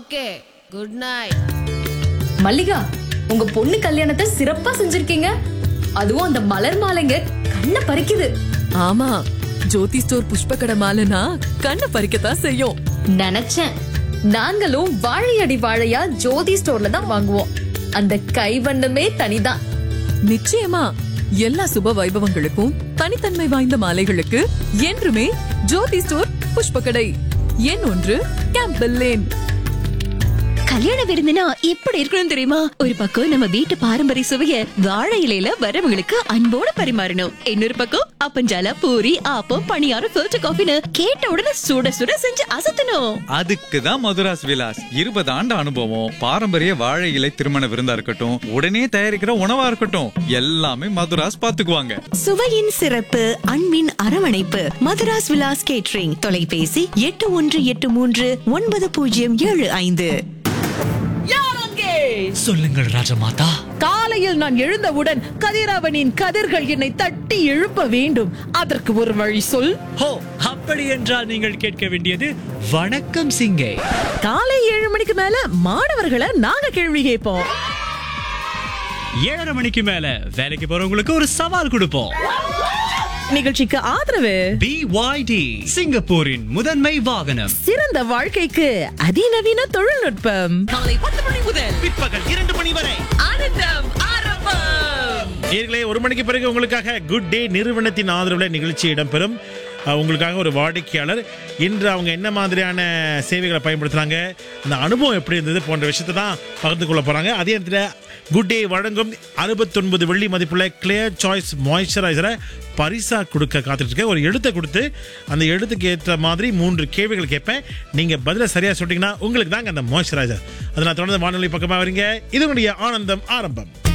okay good night Mallika உங்க பொண்ணு கல்யாணத்தை சிறப்பா செஞ்சிருக்கீங்க அதுவும் அந்த மலர் மாலைங்க கண்ணை பறிக்குது ஆமா ஜோதி ஸ்டோர் புஷ்ப கடை மாலைனா கண்ணை பறிக்கத்தான் செய்யும் நினைச்சேன் நாங்களும் வாழையடி வாழையா ஜோதி ஸ்டோர்ல தான் வாங்குவோம் அந்த கைவண்ணமே தனிதான் நிச்சயமா எல்லா சுப வைபவங்களுக்கும் தனித்தன்மை வாய்ந்த மாலைகளுக்கு என்றுமே ஜோதி ஸ்டோர் புஷ்ப கடை எண் ஒன்று கேம்பல் லேன் கல்யாண விருந்துனா எப்படி இருக்கணும் தெரியுமா ஒரு பக்கம் நம்ம வீட்டு பாரம்பரிய சுவைய வாழை இலையில வரவங்களுக்கு அன்போட பரிமாறணும் இன்னொரு பக்கம் அப்பஞ்சால பூரி ஆப்பம் பணியாரம் ஃபில்டர் காஃபின்னு கேட்ட உடனே சுட சுட செஞ்சு அசத்தணும் அதுக்கு தான் மதுராஸ் விலாஸ் இருபது ஆண்டு அனுபவம் பாரம்பரிய வாழை இலை திருமண விருந்தா இருக்கட்டும் உடனே தயாரிக்கிற உணவா இருக்கட்டும் எல்லாமே மதுராஸ் பாத்துக்குவாங்க சுவையின் சிறப்பு அன்பின் அரவணைப்பு மதுராஸ் விலாஸ் கேட்ரிங் தொலைபேசி எட்டு ஒன்று எட்டு மூன்று ஒன்பது பூஜ்ஜியம் ஏழு ஐந்து சொல்லுங்கள் ராஜமாதா காலையில் நான் எழுந்தவுடன் கதிரவனின் கதிர்கள் என்னை தட்டி எழுப்ப வேண்டும் அதற்கு ஒரு வழி சொல் ஹோ அப்படி என்றால் நீங்கள் கேட்க வேண்டியது வணக்கம் சிங்கே காலை ஏழு மணிக்கு மேல மாணவர்களை நாங்க கேள்வி கேட்போம் ஏழரை மணிக்கு மேல வேலைக்கு போறவங்களுக்கு ஒரு சவால் கொடுப்போம் நிகழ்ச்சிக்கு ஆதரவு பிஒய்டி சிங்கப்பூரின் முதன்மை வாகனம் சிறந்த வாழ்க்கைக்கு அதிநவீன தொழில்நுட்பம் காலை பத்து மணி முதல் பிற்பகல் இரண்டு மணி வரை ஆனந்தம் ஆரம்பம் நேர்களே ஒரு மணிக்கு பிறகு உங்களுக்காக குட் டே நிறுவனத்தின் ஆதரவுல நிகழ்ச்சி இடம்பெறும் அஹ், உங்களுக்காக ஒரு வாடிக்கையாளர் இன்று அவங்க என்ன மாதிரியான சேவைகளை பயன்படுத்துறாங்க அந்த அனுபவம் எப்படி இருந்தது போன்ற விஷயத்தை தான் பகிர்ந்து கொள்ள போறாங்க அதே நேரத்தில் குட் டே வழங்கும் அறுபத்தொன்பது வெள்ளி மதிப்புள்ள கிளியர் சாய்ஸ் மாய்ஸ்சரைசரை பரிசா கொடுக்க காத்துட்டு இருக்கேன் ஒரு எழுத்தை கொடுத்து அந்த எழுத்துக்கு ஏற்ற மாதிரி மூன்று கேள்விகள் கேட்பேன் நீங்க பதில சரியா சொல்லிட்டீங்கன்னா உங்களுக்கு தாங்க அந்த மாய்ஸ்சரைசர் அதை நான் தொடர்ந்து வானொலி பக்கமாக வரீங்க இது உங்களுடைய ஆனந்தம் ஆரம்பம்